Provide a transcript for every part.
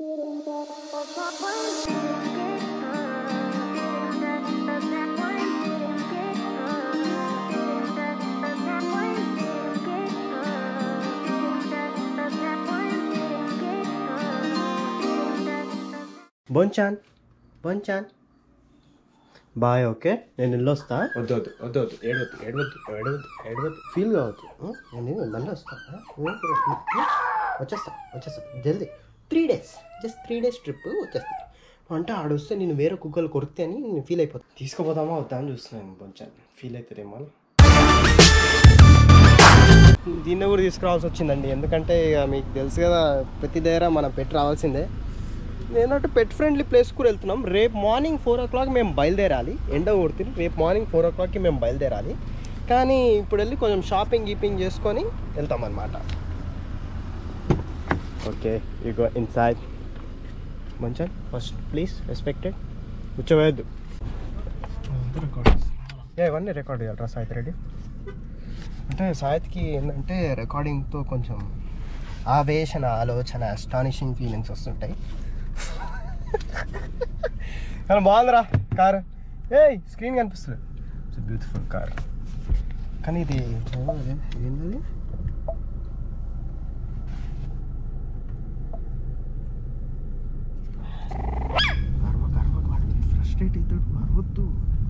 బొంచాన్ బొంచాన్ bye okay నేను వెళ్ళొస్తా వద్దు వద్దు వద్దు వద్దు ఏడవద్దు ఏడవద్దు ఏడవద్దు ఏడవద్దు ఫీల్ కావద్దు ఆ, నేను మళ్ళీ వస్తా ఆ, నువ్వేం ఫీల్ అవ్వద్దు. ఆ, వచ్చేస్తా వచ్చేస్తా జల్దీ three days just three days trip వచ్చేస్తా అంటే ఆడొస్తే నేను వేరే కుక్కలు కొరికితే అని నేను ఫీల్ అయిపోతాను తీసుకుపోదామా వద్దా అని చూస్తున్నాను కొంచెం ఫీల్ అవుతుందేమో అని దీన్ని కూడా తీసుకురావాల్సి వచ్చిందండి ఎందుకంటే ఇక మీకు తెలుసు కదా ప్రతి దగ్గర మనం పెట్టి రావాల్సిందే నేనంటే పెట్ ఫ్రెండ్లీ ప్లేస్ కూడా వెళ్తున్నాం రేపు మార్నింగ్ ఫోర్ ఓ క్లాక్ మేము బయలుదేరాలి ఎండ కొడుతుంది రేపు మార్నింగ్ ఫోర్ ఓ క్లాక్కి మేము బయలుదేరాలి కానీ ఇప్పుడు వెళ్ళి కొంచెం షాపింగ్ గీపింగ్ చేసుకొని వెళ్తాం అనమాట ఓకే యూ గో ఇన్సైడ్ మంచి ఫస్ట్ ప్లీజ్ రెస్పెక్టెడ్ కూర్చోవేయద్దు ఏ ఇవన్నీ రికార్డ్ చేయాలరా సాయిత్ రెడ్డి అంటే సాయిత్కి ఏంటంటే రికార్డింగ్తో కొంచెం ఆవేశన ఆలోచన అస్టానిషింగ్ ఫీలింగ్స్ వస్తుంటాయి కానీ బాగుందిరా కార్ ఏ స్క్రీన్ కనిపిస్తుంది ఇట్స్ బ్యూటిఫుల్ కార్ కానీ ఇది ఏమది? ఏంటది ఫ్రస్ట్రేట్ అవుతాడు అరవద్దు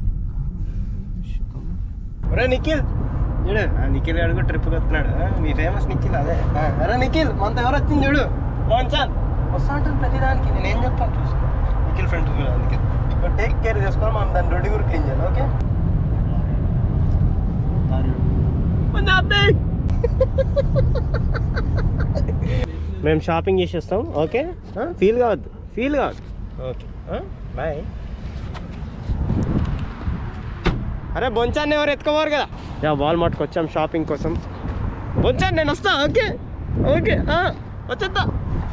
ఒరే నిఖిల్ చూడు ఆ నిఖిల్ గారు కూడా ట్రిప్ వస్తున్నాడు ఆ, మీ ఫేమస్ నిఖిల్ అదే ఆ, అరే నిఖిల్ మనతో ఎవరు వచ్చింది చూడు మోహన్ వస్తా అంటాను ప్రతిదానికి నేను ఏం చెప్తాను చూసుకో నిఖిల్ ఫ్రెండ్ అందుకే టేక్ కేర్ చేసుకొని మనం దాన్ని రోడ్డు కూడా క్లీన్ చేయాలి ఓకే మేము షాపింగ్ చేసేస్తాం ఓకే ఫీల్ కావద్దు ఫీల్ కావద్దు ఓకే బాయ్ అరే బొంచాన్ని ఎవరు ఎత్తుకోవారు కదా యా వాల్మార్ట్కి వచ్చాం షాపింగ్ కోసం బొంచాన్ని నేను వస్తా ఓకే ఓకే వచ్చేద్దా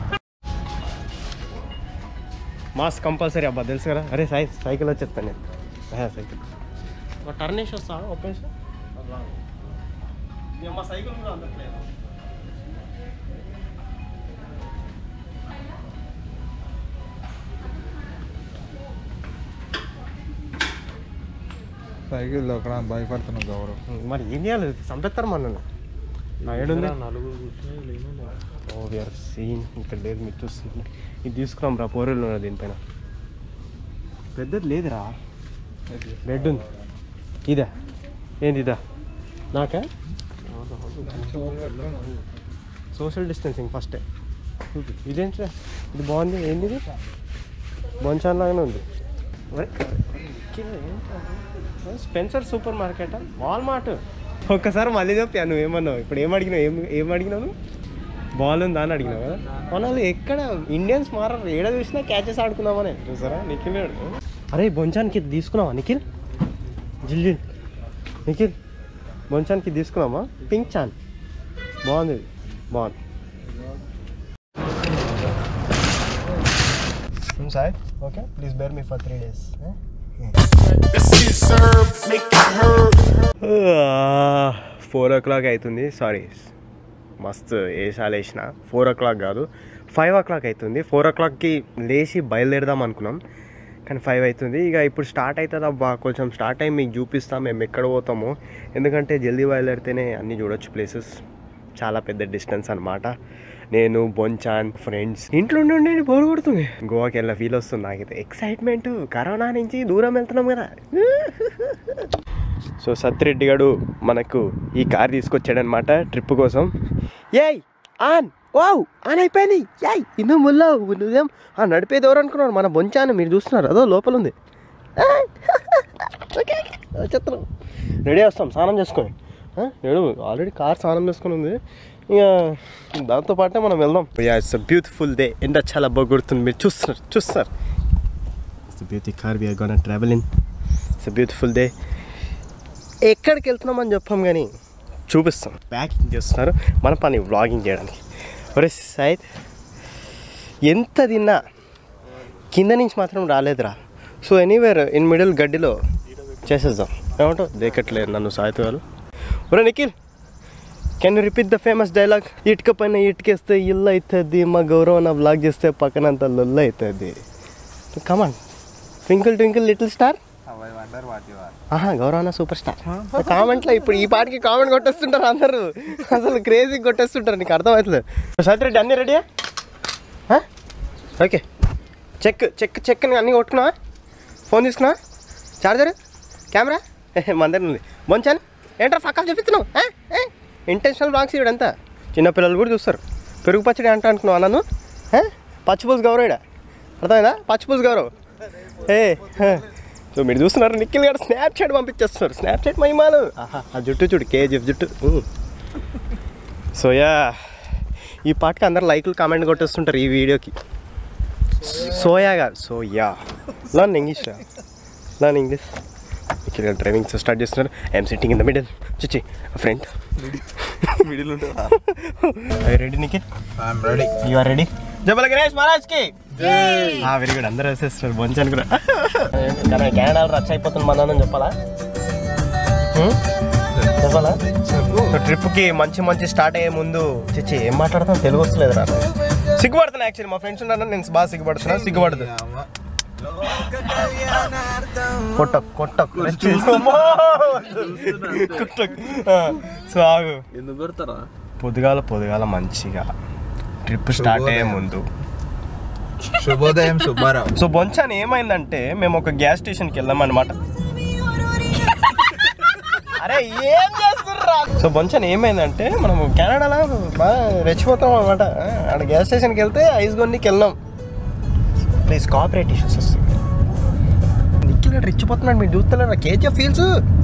మాస్క్ కంపల్సరీ అబ్బా తెలుసు కదా అరే సై సైకిల్ వచ్చేస్తాను నేను ఆ, సైకిల్ ఒక టర్న్ వేసి వస్తా ఒక నిమిషం మా సైకిల్ కూడా అందట్లేదు సైకిల్ దొక్కడా భయపడుతున్నావు గౌరవ్ మరి ఏం చేయాలి చంపేస్తారు మనల్ని నా ఏడుంది నలుగురు ఓ విఆర్ సీన్ ఇక్కడ లేదు మీరు చూస్తుంది ఇది తీసుకున్నాం రా పోరులు ఉన్నది దీనిపైన పెద్దది లేదురా రెడ్ ఉంది ఇదా ఏంది ఇదా నాకా సోషల్ డిస్టెన్సింగ్ ఫస్టే ఇదేంటి ఇది బాగుంది ఏంది ఇది బొంచాన్ లాగానే ఉంది ఒరే, కింద ఏంటి? స్పెన్సర్ సూపర్ మార్కెట్ వాల్మార్ట్ ఒక్కసారి మళ్ళీ చెప్పా నువ్వు ఏమన్నావు ఇప్పుడు ఏం అడిగినావు ఏం ఏం అడిగినావు నువ్వు? బాల్ ఉందా అని అడిగినావు కదా మనల్ని ఎక్కడ ఇండియన్స్ మారరు ఏడ చూసినా క్యాచెస్ ఆడుకుందామనే చూసారా నిఖిల్ గాడు. అరే బొంచానికి ఇది తీసుకున్నావా నిఖిల్ జిల్ జిల్ నిఖిల్ బొంచానికి ఇది తీసుకున్నావా పింక్ చాన్ బాగుంది ఇది. బాగుంది sir okay please bear me for three days four o'clock అవుతుంది సారీ మస్తు వేసాలు వేసిన ఫోర్ ఓ క్లాక్ కాదు ఫైవ్ ఓ క్లాక్ అవుతుంది ఫోర్ ఓ క్లాక్కి లేచి బయలుదేరదాం అనుకున్నాం కానీ ఫైవ్ అవుతుంది ఇక ఇప్పుడు స్టార్ట్ అవుతుంది అబ్బా కొంచెం స్టార్ట్ అయ్యి మీకు చూపిస్తాం మేము ఎక్కడ పోతామో ఎందుకంటే జల్దీ బయలుదేరితేనే అన్నీ చూడొచ్చు ప్లేసెస్ చాలా పెద్ద డిస్టెన్స్ అనమాట నేను బొంచాన్ ఫ్రెండ్స్ ఇంట్లో నుండి బోర్ కొడుతుంది గోవాకి వెళ్ళిన ఫీల్ వస్తుంది నాకైతే ఎక్సైట్మెంట్ కరోనా నుంచి దూరం వెళ్తున్నాం కదా సో సత్యరెడ్డి గారు మనకు ఈ కార్ తీసుకొచ్చాడనమాట ట్రిప్ కోసం ఏయ్ ఆన్ వావ్ ఆన్ అయిపోయింది ఏయ్ ఇನ್ನು ముల్లో నువ్వేం ఆ నడిపేది ఎవరు అనుకున్నారు మన బొంచాను మీరు చూస్తున్నారు అదో లోపల ఉంది ఏయ్! ఓకే ఓకే వచ్చేస్తున్నాం రెడీ వస్తాం స్నానం చేసుకొని ఆ, ఏడు ఆల్రెడీ కార్ స్నానం చేసుకొని ఉంది ఇక దాంతో పాటే మనం వెళ్దాం ఇట్స్ బ్యూటిఫుల్ డే ఎండ చాలా బాగా కొడుతుంది మీరు చూస్తున్నారు చూస్తారు it's beauty car we are gonna travel in it's beautiful day ఎక్కడికి వెళ్తున్నామని చెప్పాం కానీ చూపిస్తాం ప్యాకింగ్ చేస్తున్నారు మన పని వ్లాగింగ్ చేయడానికి ఒరే సైద్ ఎంత తిన్నా కింద నుంచి మాత్రం రాలేదురా సో ఎనీవేర్ ఇన్ మిడిల్ గడ్డిలో చేసేద్దాం ఏమంటావు దేకట్లేదు నన్ను సాయిత్ వాళ్ళు ఒరే Nikhil can you repeat the famous dialogue ఇటుక పైన ఇటుకేస్తే ఇల్లు అవుతుంది మా గౌరవం నా బ్లాగ్ చేస్తే పక్కనంత లొల్లు అవుతుంది come on twinkle twinkle little star wonder what you are ఆహా గౌరవన సూపర్ స్టార్ కామెంట్లో ఇప్పుడు ఈ పాటికి కామెంట్ కొట్టేస్తుంటారు అందరూ అసలు క్రేజీ కొట్టేస్తుంటారు నీకు అర్థమవుతుంది సత్యరెడ్డి అన్నీ రెడీయా ఓకే చెక్ చెక్ చెక్ అని అన్నీ కొట్టుకున్నావా ఫోన్ తీసుకున్నావా చార్జర్ కెమెరా మన దగ్గర ఉంది బొంచాను ఏంట్రా పక్కన చూపిస్తున్నావు ఇంటెన్షనల్ బ్లాగ్స్ ఇవిడంతా చిన్నపిల్లలు కూడా చూస్తారు పెరుగు పచ్చడి అంట అనుకున్నావు నన్ను పచ్చిపులుసు గౌరవ ఇడ అర్థమైందా పచ్చిపులుసు గౌరవ్ ఏ సో మీరు చూస్తున్నారు నిఖిల్ గారు స్నాప్ చాట్ పంపించేస్తున్నారు స్నాప్ చాట్ మహిమాలు ఆహా ఆ జుట్టు చూడు కేజీఎఫ్ జుట్టు ఉమ్. సో యా ఈ పాటకి అందరు లైకులు కామెంట్ కొట్టేస్తుంటారు ఈ వీడియోకి సోయా గారు Soya learn English learn English ఇక్కడ డ్రైవింగ్ స్టార్ట్ చేస్తున్నారు I'm sitting in the middle చిచ్చి ఫ్రెండ్ మిడిల్ ఉంటా ready Nikhil I'm ready you are ready Jabal Ganesh Maharaj కి వెరీ గుడ్ అందరూ వేసేస్తున్నారు బొంచాను కూడా కానీ కెనడా రచ్చ అయిపోతుంది మన అని చెప్పాలా హ్మ్? చెప్పాలా ట్రిప్కి మంచి మంచి స్టార్ట్ అయ్యే ముందు చిచ్చి ఏం మాట్లాడతాను తెలుగు వస్తలేదు రా సిగ్గుపడుతున్నా యాక్చువల్లీ మా ఫ్రెండ్స్ ఉన్నారు నేను బాగా సిగ్గుపడుతున్నా సిగ్గుపడదు కొట్టక్ కొట్టక్ కొట్టక్ సో ఆగు ఎందుకు కొడతారా పొద్దుగాల పొద్దుగాల మంచిగా ట్రిప్ స్టార్ట్ అయ్యే ముందు శుభోదయం సుబ్బారావు సో బొంచాన్ ఏమైందంటే మేము ఒక గ్యాస్ స్టేషన్కి వెళ్ళాం అనమాట అరే ఏం చేస్తుర్రా సో బొంచాన్ ఏమైందంటే మనము కెనడాలో బాగా రెచ్చిపోతాం అనమాట ఆడ గ్యాస్ స్టేషన్కి వెళ్తే ఐస్ కొన్నికి వెళ్ళాం ప్లీజ్ కోఆపరేట్ ఇష్యూస్ వస్తుంది నిఖిల్ గారు రెచ్చిపోతున్నాడు మీరు చూస్తలేరా కేజీఎఫ్ ఫీల్స్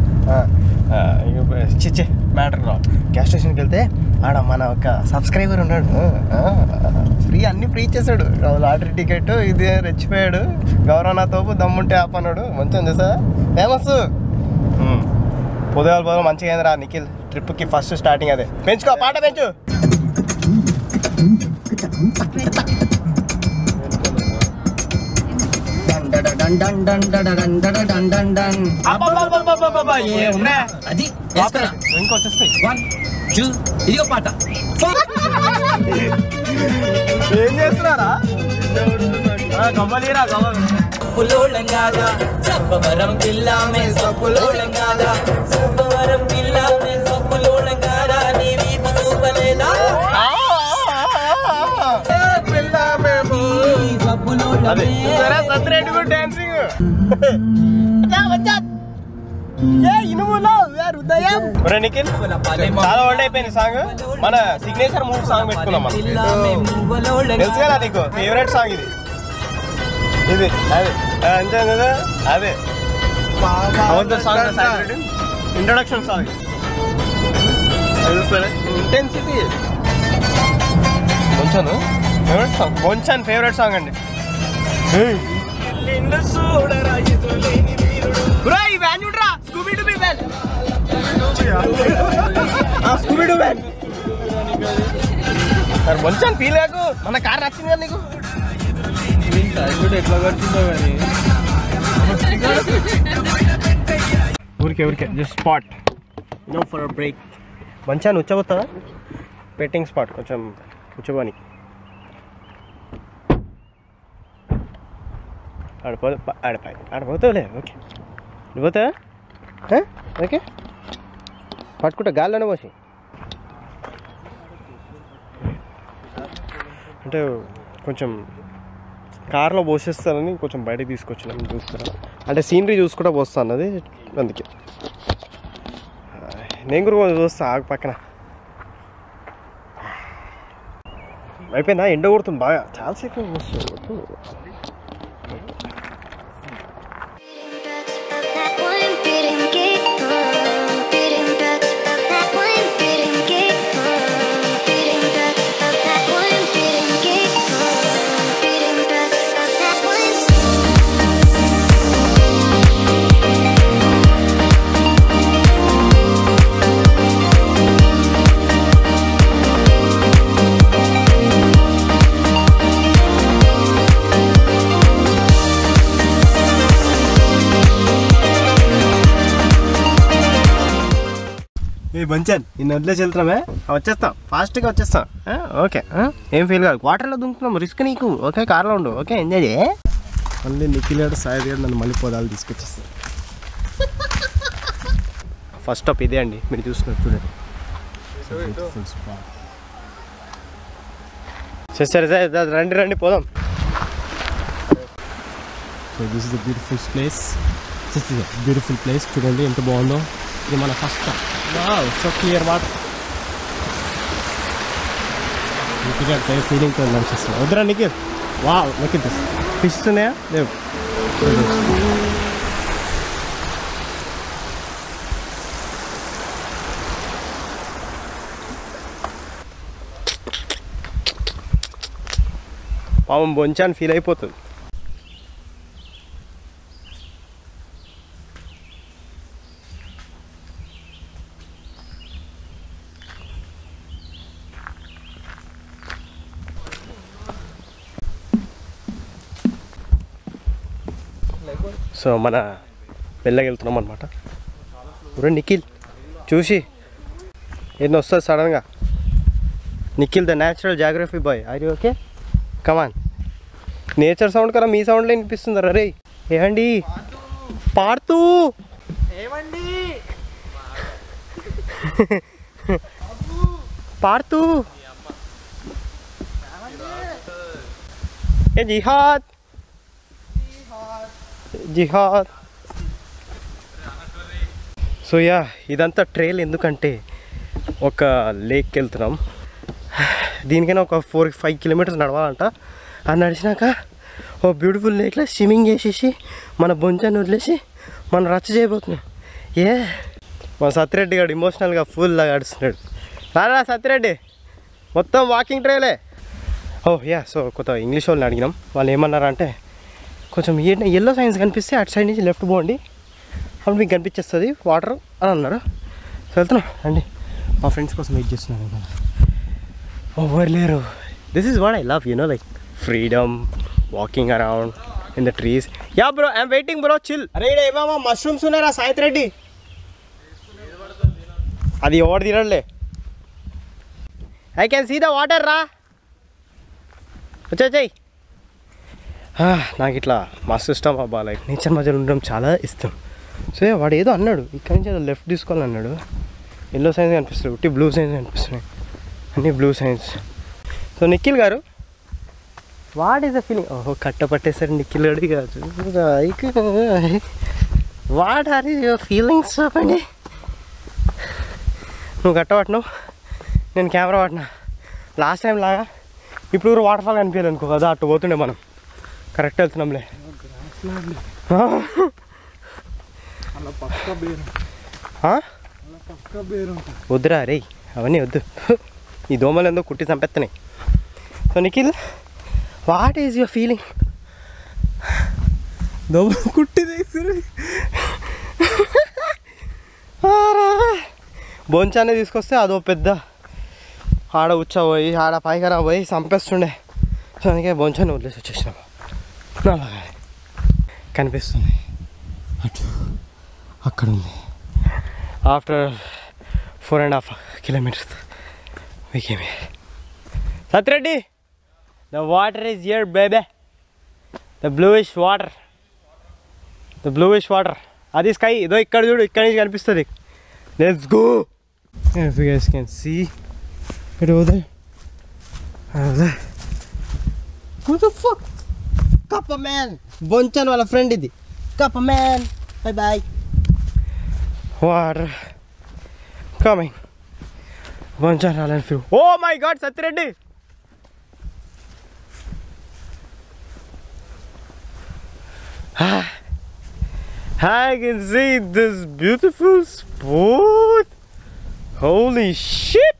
చిచ్చే మ్యాటర్ రా గ్యాస్ స్టేషన్కి వెళ్తే ఆడ మన ఒక సబ్స్క్రైబర్ ఉన్నాడు ఫ్రీ అన్ని ఫ్రీ ఇచ్చేసాడు లాటరీ టికెట్ ఇది రెచ్చిపోయాడు గౌరవ తోపు దమ్ముంటే ఆపన్నాడు మంచిగా తెలుసా ఫేమస్ పొద్దుగాల పొద్దుగా మంచిగా అయిందిరా నిఖిల్ ట్రిప్కి ఫస్ట్ స్టార్టింగ్ అదే పెంచుకో పాట పెంచు అబ్బబ్బబ్బబ్బబ్బబ్బ, ఏమున్నా? అది వేస్తారా ఇంకొచ్చేస్తాయి వన్ టూ ఇదిగో పాట ఏం చేస్తున్నారా గవ్వలీరా గవ్వ సప్పులోళంగాగా సబ్బవరం పిల్లామే సప్పులోళంగాగా సబ్బవరం పిల్లామే సప్పులోళంగాగా నీ వీపు చూపలేదా అదే సరే సత్యరెడ్డి కూడా డాన్సింగ్ ఒరే నిఖిల్ చాలా ఓల్డ్ అయిపోయింది సాంగ్ మన సిగ్నేచర్ మూవీ సాంగ్ పెట్టుకున్నాం మనం తెలుసు కదా నీకు ఫేవరెట్ సాంగ్ ఇది ఇది అదే అంతే కదా అదే సాంగ్ ఇంట్రొడక్షన్ సాంగ్ ఇంటెన్సిటీ కొంచెం ఫేవరెట్ సాంగ్ కొంచెం ఫేవరెట్ సాంగ్ అండి బ్రో ఈ వ్యాన్ చూడరా స్కూబీ డు బి వ్యాన్ ఆ స్కూబీ డు వ్యాన్ మరి కొంచెం ఫీల్ కాకు మన కార్ నచ్చింది కదా నీకు ఎట్లా కడుతుందో కానీ ఊరికే ఊరికే just spot no for a break మంచిగా ఉచ్చబోతావా పెట్టింగ్ స్పాట్ కొంచెం కూర్చోబోని ఆడిపో ఆడిపోయి ఆడిపోతావులే ఓకే నువ్వు పోతావా ఆ? ఓకే పట్టుకుంటా గాల్లోనే పోసి అంటే కొంచెం కార్లో పోసేస్తానని కొంచెం బయటకు తీసుకొచ్చినాం చూస్తాను అంటే సీనరీ చూసుకుంటా పోస్తా అన్నది అందుకే నేను కూడా కొంచెం చూస్తా ఆగు పక్కన అయిపోయిందా ఎండ కొడుతుంది బాగా చాలాసేపు వస్తుంది That one didn't get home. Didn't that that one didn't get home. Didn't that that one didn't get home. Didn't that that one. బంచాను నిన్ను వదిలేసి వెళ్తున్నామే వచ్చేస్తాం ఫాస్ట్గా వచ్చేస్తాం ఆ, ఓకే ఆ? ఏం ఫీల్ కాదు వాటర్లో దుంకుతున్నాం రిస్క్ నీకు ఓకే కార్లో ఉండు ఓకే ఎంజాయ్ చేయి మళ్ళీ నిఖిల్ గారు సాయి గారు నన్ను మళ్ళీ పోదాలు తీసుకొచ్చేస్తారు ఫస్ట్ స్టాప్ ఇదే అండి మీరు చూస్తున్నారు చూడండి సరే సరే సరే దా- రండి రండి పోదాం so this is the beautiful place this is beautiful place చూడండి ఎంత బాగుందో ఇది మన first so clear water Nikhil ఫీలింగ్తో నడిచేస్తాను వద్దురా నిఖిల్ వా నిఖిల్ ఫిష్ ఉన్నాయా లేవు పాపం బొంచాన్ని ఫీల్ అయిపోతుంది సో మన వెళ్ళకి వెళ్తున్నాం అనమాట ఊరే నిఖిల్ చూసి ఎన్ని వస్తుంది సడన్గా Nikhil the natural geography boy are you okay come on nature sound కదా మీ సౌండ్లో వినిపిస్తుంది రే ఏమండి పాడుతూ ఏమండి పాడుతూ ఏ జిహాద్ జిహాద్ సో యా ఇదంతా ట్రైల్ ఎందుకంటే ఒక లేక్కి వెళ్తున్నాం దీనికైనా ఒక ఫోర్ ఫైవ్ కిలోమీటర్స్ నడవాలంట అది నడిచినాక ఓ బ్యూటిఫుల్ లేక్లో స్విమ్మింగ్ చేసేసి మన బొంచాన్ని వదిలేసి మనం రచ్చ చేయబోతున్నాం ఏ మా సత్యరెడ్డి గారు ఇమోషనల్గా ఫుల్గా గడుస్తున్నాడు రారా సత్యరెడ్డి మొత్తం వాకింగ్ ట్రైలే ఓ యా సో కొత్త ఇంగ్లీష్ వాళ్ళని అడిగినాం వాళ్ళు ఏమన్నారంటే కొంచెం ఎల్లో సైన్స్ కనిపిస్తే అటు సైడ్ నుంచి లెఫ్ట్ పోండి అప్పుడు మీకు కనిపించేస్తుంది వాటర్ అని అన్నారు సో వెళ్తున్నాం అండి మా ఫ్రెండ్స్ కోసం వెయిట్ చేస్తున్నాను ఓవర్ లేరు this is what I love you know like freedom walking around in the trees yeah bro I'm waiting bro chill అరే ఏమమ్మా మష్రూమ్స్ ఉన్నారా సాయిత్ రెడ్డి అది ఎవరు తినలే I can see the water రా వచ్చా చెయ్యి నాకు ఇట్లా మస్తు ఇష్టం అబ్బా లైక్ నేచర్ మధ్యలో ఉండడం చాలా ఇష్టం సో వాడు ఏదో అన్నాడు ఇక్కడి నుంచి ఏదో లెఫ్ట్ తీసుకోవాలని అన్నాడు ఎల్లో సైన్స్ కనిపిస్తుంది ఉట్టి బ్లూ సైన్స్ కనిపిస్తున్నాయి అన్నీ బ్లూ సైన్స్ సో నిఖిల్ గారు వాట్ ఈస్ ద ఫీలింగ్ ఓహో కట్ట పట్టేసరి నిఖిల్ గడి కాదు వాట్ ఆర్ యువర్ ఫీలింగ్స్ చెప్పండి నువ్వు కట్ట పట్టినావు నేను కెమెరా పట్టినా లాస్ట్ టైం లాగా ఇప్పుడు కూడా వాటర్ ఫాల్ కనిపించాలి అనుకో కదా అటు పోతుండే మనం కరెక్ట్ వెళ్తున్నాంలే ఆ? అలా పక్క బేరు ఆ? అలా పక్క బేరు వద్దురా రే అవన్నీ వద్దు ఈ దోమలు ఎందో కుట్టి చంపేస్తున్నాయి so Nikhil what is your feeling దోమ కుట్టి బొంచానే తీసుకొస్తే అదో పెద్ద ఆడ ఉచ్చ పోయి ఆడ పైకర పోయి చంపేస్తుండే సో అందుకే బొంచాన్ని వదిలేసి వచ్చేసినాము అలాగే కనిపిస్తుంది అటు అక్కడ ఉంది after four and half kilometers we came here. Satreddy, the water is here, baby. The bluish water. The bluish water. అది స్కై ఇదో ఇక్కడ చూడు ఇక్కడ నుంచి కనిపిస్తుంది let's go If you guys can see it over there. Over there. Who the fuck? Kappa man. బొంచన్ వాళ్ళ friend ఇది కప్ప man bye boy water coming బొంచన్ రాలని feel oh my god Satya Reddy I can see this beautiful spot. Holy shit!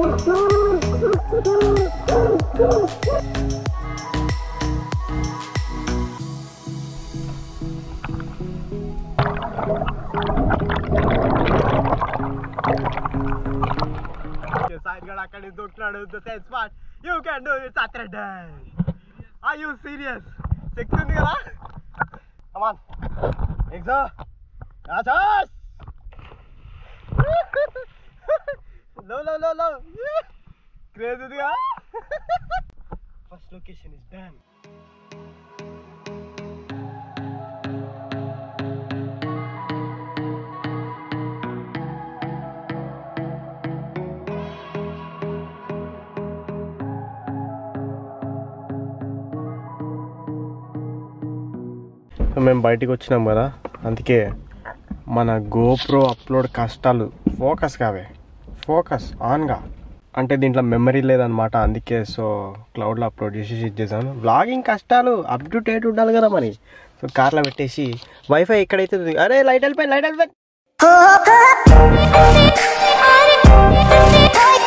Side గడ అక్కడ దొక్కున్నాడు the same spot you can do it Saturday are you serious శక్తి ఉంది కదా కమాన్ ఎగ్జా రాజాస్ లో లో లో లో క్రేజ్ ఉందిగా ఫస్ట్ లొకేషన్ ఇస్ డన్ మేము బయటికి వచ్చినాం కదా అందుకే మన గోప్రో అప్లోడ్ కష్టాలు ఫోకస్ కావే ఫోకస్ ఆన్గా అంటే దీంట్లో మెమరీ లేదనమాట అందుకే సో క్లౌడ్లో అప్లోడ్ చేసి ఇది చేశాను వ్లాగింగ్ కష్టాలు అప్ టు డేట్ ఉండాలి కదా మరి సో కార్లో పెట్టేసి వైఫై ఎక్కడైతే ఉంది- అరే లైట్ వెళ్ళిపోయి లైట్ వెళ్ళిపోయి Oh,